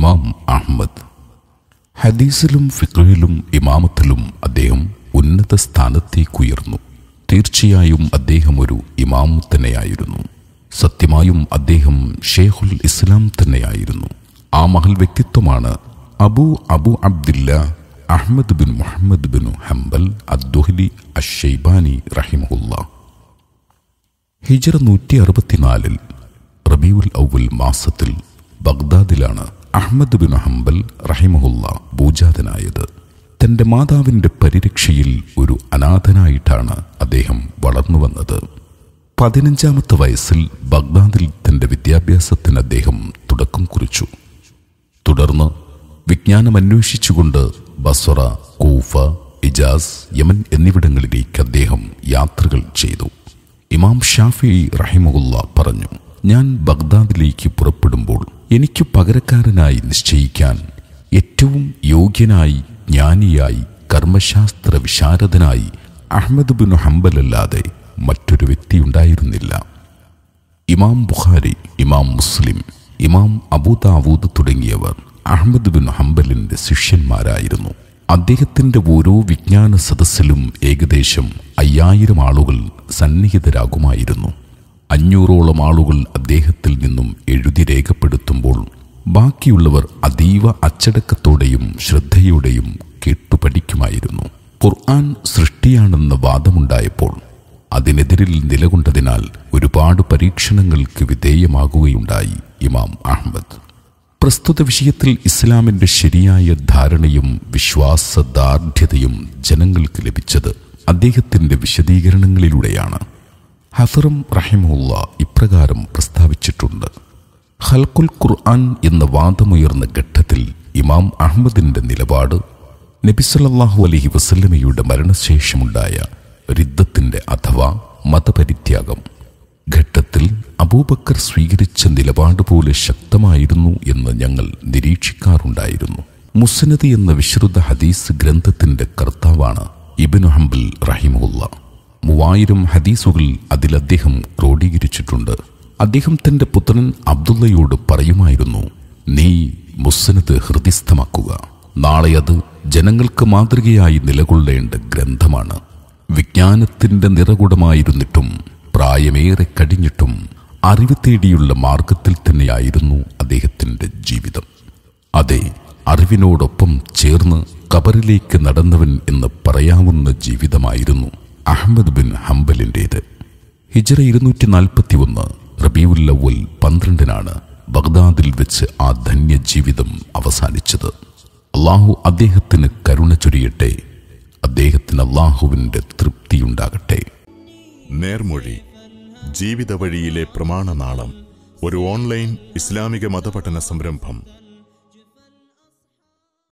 ഇമാം അഹമ്മദ് ഹദീസിലും ഫിഖിലും ഇമാമത്തിലും അദ്ദേഹം ഉന്നത സ്ഥാനത്തേക്കുയർന്നു തീർച്ചയായും അദ്ദേഹം ഒരു ഇമാം തന്നെയായിരുന്നു സത്യമായും അദ്ദേഹം ഷേഖുൽ ഇസ്ലാം തന്നെയായിരുന്നു ആ മഹൽ വ്യക്തിത്വമാണ് Abu Abu Abdillah Ahmad bin Muhammad bin Hanbal അദ്ദുഹലി അഷൈബാനി റഹിമഹുല്ല ഹിജറ നൂറ്റി അറുപത്തിനാലിൽ റബീഉൽ ഔവൽ മാസത്തിൽ ബഗ്ദാദിലാണ് അഹ്മദ് ബിൻ ഹംബൽ റഹിമഹുല്ല ഭൂജാതനായത് തന്റെ മാതാവിന്റെ പരിരക്ഷയിൽ ഒരു അനാഥനായിട്ടാണ് അദ്ദേഹം വളർന്നു വന്നത് പതിനഞ്ചാമത്തെ വയസ്സിൽ ബഗ്ദാദിൽ തന്റെ വിദ്യാഭ്യാസത്തിന് അദ്ദേഹം തുടക്കം കുറിച്ചു തുടർന്ന് വിജ്ഞാനം അന്വേഷിച്ചുകൊണ്ട് ബസ്വറ കൂഫ ഇജാസ് യമൻ എന്നിവിടങ്ങളിലേക്ക് അദ്ദേഹം യാത്രകൾ ചെയ്തു ഇമാം ഷാഫി റഹിമുല്ല പറഞ്ഞു ഞാൻ ബഗ്ദാദിലേക്ക് പുറപ്പെടുമ്പോൾ എനിക്ക് പകരക്കാരനായി നിശ്ചയിക്കാൻ ഏറ്റവും യോഗ്യനായി ജ്ഞാനിയായി കർമ്മശാസ്ത്ര വിശാരദനായി അഹമ്മദ് ബിൻ ഹംബലല്ലാതെ മറ്റൊരു വ്യക്തിയുണ്ടായിരുന്നില്ല ഇമാം ബുഖാരി ഇമാം മുസ്ലിം ഇമാം അബൂദാവൂദ് തുടങ്ങിയവർ അഹമ്മദ് ബിൻ ഹംബലിന്റെ ശിഷ്യന്മാരായിരുന്നു അദ്ദേഹത്തിന്റെ ഓരോ വിജ്ഞാന സദസ്സിലും ഏകദേശം അയ്യായിരം ആളുകൾ സന്നിഹിതരാകുമായിരുന്നു അഞ്ഞൂറോളം ആളുകൾ അദ്ദേഹത്തിൽ നിന്നും എഴുതി രേഖപ്പെടുത്തുമ്പോൾ ബാക്കിയുള്ളവർ അതീവ അച്ചടക്കത്തോടെയും ശ്രദ്ധയോടെയും കേട്ടുപഠിക്കുമായിരുന്നു ഖുർആൻ സൃഷ്ടിയാണെന്ന വാദമുണ്ടായപ്പോൾ അതിനെതിരിൽ നിലകൊണ്ടതിനാൽ ഒരുപാട് പരീക്ഷണങ്ങൾക്ക് വിധേയമാകുകയുണ്ടായി ഇമാം അഹമ്മദ് പ്രസ്തുത വിഷയത്തിൽ ഇസ്ലാമിന്റെ ശരിയായ ധാരണയും വിശ്വാസദാർഢ്യതയും ജനങ്ങൾക്ക് ലഭിച്ചത് അദ്ദേഹത്തിന്റെ വിശദീകരണങ്ങളിലൂടെയാണ് ഹഫറും റഹിമുള്ള ഇപ്രകാരം പ്രസ്താവിച്ചിട്ടുണ്ട് ഹൽക്കുൽ ഖുർആൻ എന്ന വാദമുയർന്ന ഘട്ടത്തിൽ ഇമാം അഹമ്മദിന്റെ നിലപാട് നബിസല്ലാഹു അലഹി വസല്ലമയുടെ മരണശേഷമുണ്ടായ രിദ്ധത്തിന്റെ അഥവാ മതപരിത്യാഗം ഘട്ടത്തിൽ അബൂബക്കർ സ്വീകരിച്ച നിലപാട് പോലെ ശക്തമായിരുന്നു എന്ന് ഞങ്ങൾ നിരീക്ഷിക്കാറുണ്ടായിരുന്നു മുസ്നദ് എന്ന വിശ്രുത ഹദീസ് ഗ്രന്ഥത്തിന്റെ കർത്താവാണ് ഇബിനു ഹംബൽ റഹിമുല്ല മൂവായിരം ഹദീസുകൾ അതിൽ അദ്ദേഹം ക്രോഡീകരിച്ചിട്ടുണ്ട് അദ്ദേഹം തന്റെ പുത്രൻ അബ്ദുള്ളയോട് പറയുമായിരുന്നു നീ മുസ്നദ് ഹൃദിസ്ഥമാക്കുക നാളെ അത് ജനങ്ങൾക്ക് മാതൃകയായി നിലകൊള്ളേണ്ട ഗ്രന്ഥമാണ് വിജ്ഞാനത്തിന്റെ നിറകുടമായിരുന്നിട്ടും പ്രായമേറെ കഴിഞ്ഞിട്ടും അറിവ് തേടിയുള്ള മാർഗത്തിൽ തന്നെയായിരുന്നു അദ്ദേഹത്തിന്റെ ജീവിതം അതെ അറിവിനോടൊപ്പം ചേർന്ന് കബറിലേക്ക് നടന്നവൻ എന്ന് പറയാവുന്ന ജീവിതമായിരുന്നു അഹമ്മദ് ബിൻ ഹംബലിൻ്റേത് ഹിജറ ഇരുന്നൂറ്റി നാൽപ്പത്തി ഒന്ന് റബീവുല്ലവൽ പന്ത്രണ്ടിനാണ് ബഗ്ദാദിൽ വെച്ച് ആ ധന്യ ജീവിതം അവസാനിച്ചത് അള്ളാഹു അദ്ദേഹത്തിന് കരുണ ചൊരിയട്ടെ അദ്ദേഹത്തിന് അള്ളാഹുവിൻ്റെ തൃപ്തിയുണ്ടാകട്ടെ നേർമൊഴി ജീവിത വഴിയിലെ പ്രമാണനാളം ഒരു ഓൺലൈൻ ഇസ്ലാമിക മതപഠന സംരംഭം